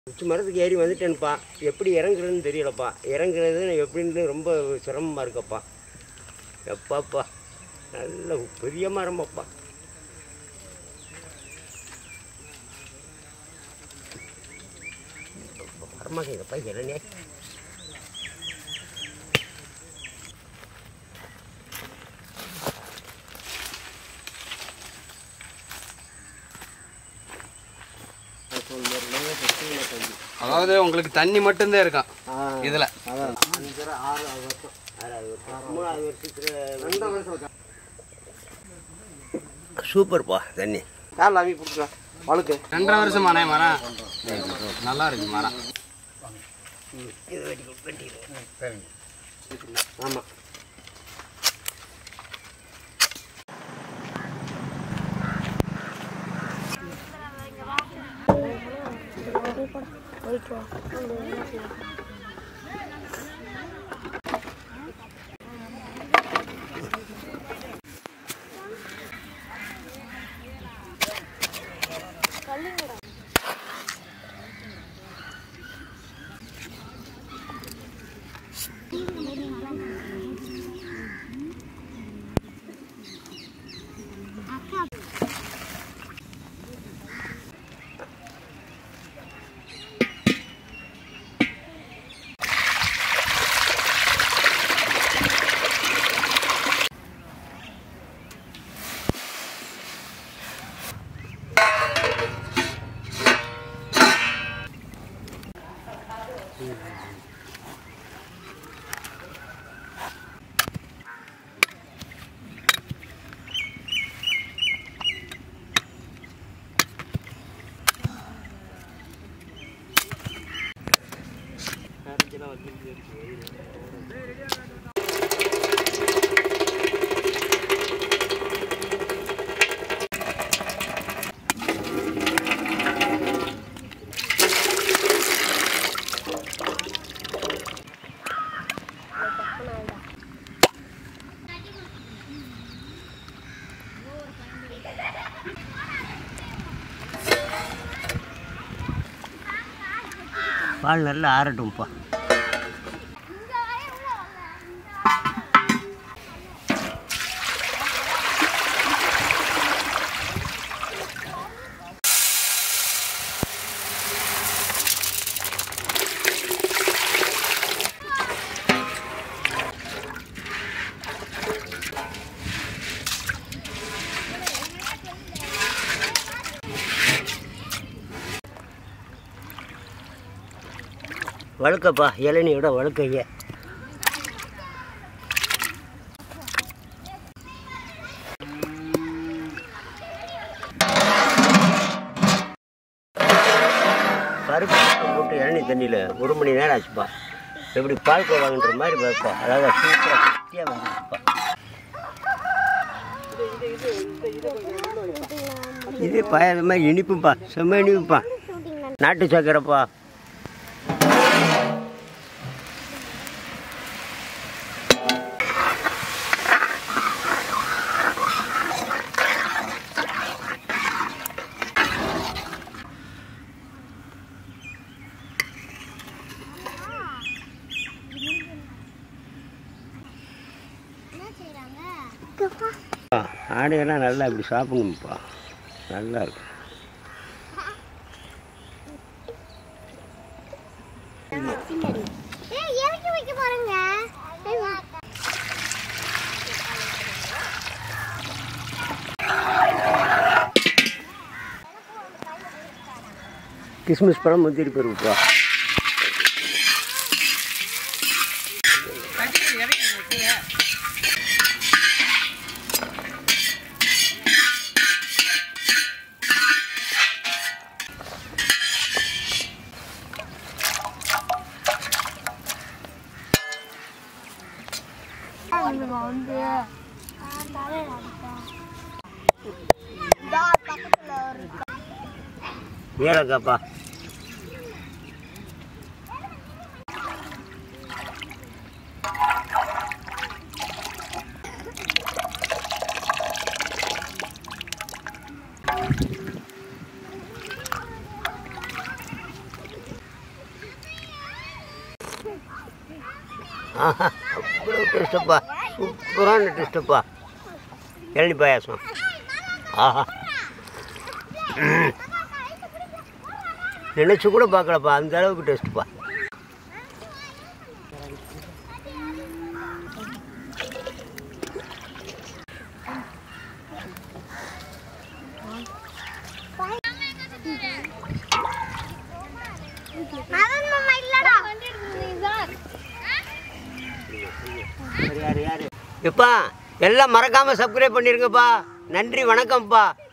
உச்சி மரத்துக்கு ஏறி வந்துட்டேன்ப்பா எப்படி இறங்குறதுன்னு தெரியலப்பா இறங்குறது எப்படின்னு ரொம்ப சிரமமாக இருக்கப்பா எப்பாப்பா நல்ல பெரிய மரமாப்பா வரமாட்டேங்கப்பா இளநே அதாவது உங்களுக்கு தண்ணி மட்டும்தான் இருக்கும் இதுல அஞ்சு ஆறு வருஷம் ஆறாவது வருஷம் மூணாவது வருஷத்துல ரெண்டாவது வருஷம் சூப்பர்ப்பா தண்ணி கால் அவி பிடிக்கலாம் வழுக்கு ரெண்டரை வருஷம் மரம் மரம் நல்லா இருக்கு மரம் இது வெட்டி வெட்டிடுறேன் ஆமாம் பால் நல்லா ஆறட்டும்ப்பா வழுக்கப்பா இளநியோட வழுக்கைய பருப்பு போட்டு இளநீ தண்ணியில் ஒரு மணி நேரம் ஆச்சுப்பா எப்படி பால் கோவாங்கன்ற மாதிரி வைப்பா அதாவது சூப்பராக சுத்தியாக வந்துச்சுப்பா இது பாயாத மாதிரி இனிப்புப்பா செம்ம இனிப்புப்பா நாட்டு சக்கரைப்பா ஆடையெல்லாம் நல்லா இப்படி சாப்பிடணும்ப்பா நல்லா இருக்கும் ஏய் இறக்கி வைக்க போறேங்க கிறிஸ்மஸ் பழம் முந்திரி பருப்புப்பா வந்து பக்கத்துல ஒரு ஏலக்காப்பா ஆஹா அவ்வளோ டேஸ்ட்டுப்பா சூப்பரான டேஸ்ட்டுப்பா இளநி பாயாசம் ஆஹா ம். நினைச்சு கூட பார்க்கலப்பா அந்த அளவுக்கு டேஸ்ட்டுப்பா அவன் மாமா இல்லடா யார் யார் எப்பா எல்லாம் மறக்காமல் சப்ஸ்கிரைப் பண்ணிருங்கப்பா நன்றி வணக்கம்ப்பா